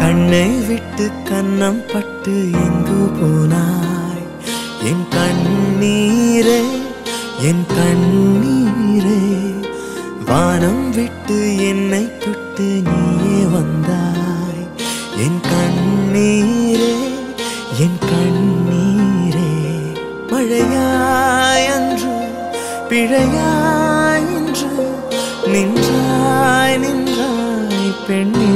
கண்ணை விட்டு கன்னம் பட்டு எங்கு போனாய் என் கண்ணீரே என் கண்ணீரே வானம் விட்டு என்னை தொட்டு நீயே வந்தாய் என் கண்ணீரே என் கண்ணீரே மழையாய் அன்று பிழையாய் இன்று நின்றாய் நின்றாய் பெண்ணே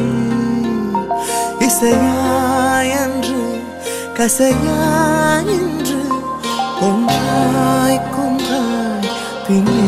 இசையாய் அன்று கசையாய் இன்று ஒன்றாய் கொன்றாய் பின்னே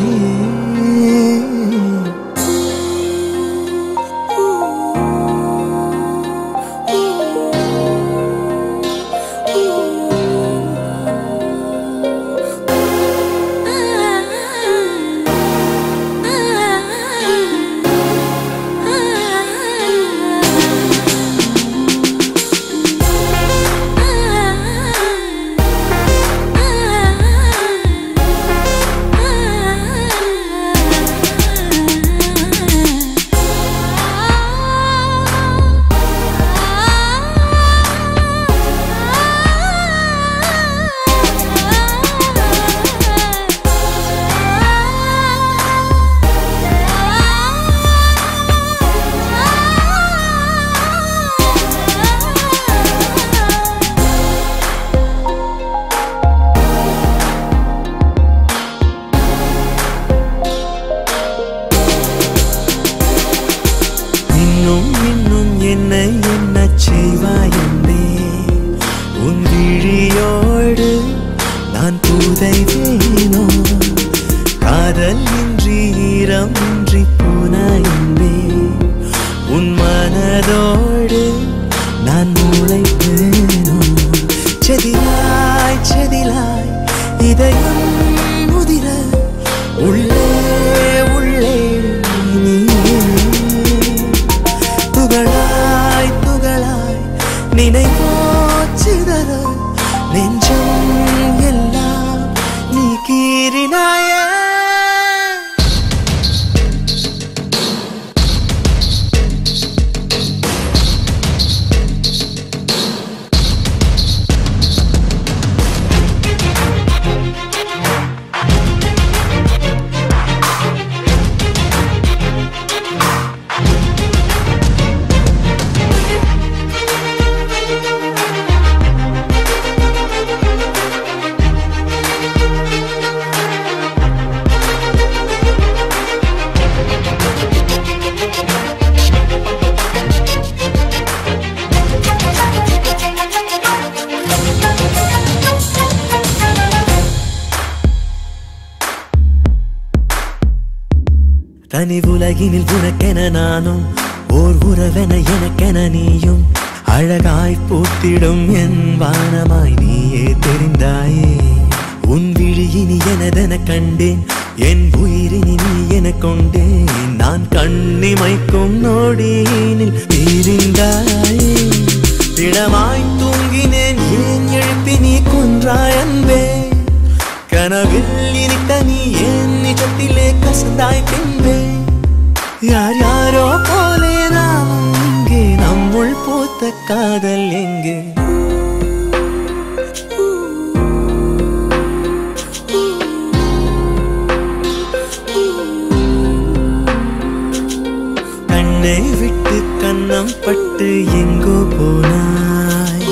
இன்னும் இன்னும் என்னை என்ன செய்வாய் என்பே உன் விழியோடு நான் புதைவேனோ காதல் இன்றி ஈரம் இன்றி போனாய் என்பே உன் மனதோடு நான் முளைப்பேனோ செதிலாய் செதிலாய் இதயம் முதிர உள்ளே உள்ளே நீயே துகளாய் துகளாய் நினைவோ சிதற நெஞ்சம் எல்லாம் நீ கீறினாயே தனி உலகினில் உனக்கென நானும் ஓர் உறவென எனக்கென நீயும் அழகாய் பூத்திடும் என் வானமாய் நீயே தெரிந்தாயே உன் விழியினி எனதென கண்டேன் என் உயிரினி நீ என கொண்டேன் நான் கண்ணிமைக்கும் நொடியினில் பிரிந்தாயே திடமாய் தூங்கினேன் ஏன் எழுப்பி நீ கொன்றாய் அன்பே கனவில் இனித்த நீ என் நிஜத்திலே கசந்தாய் பின்பே யார் யாரோ போலே நாமும் இங்கே நம்முள் பூத்த காதல் எங்கே கண்ணை விட்டு கன்னம் பட்டு எங்கோ போனாய்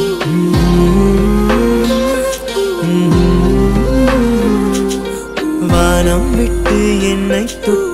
வானம் விட்டு என்னை தொட்டு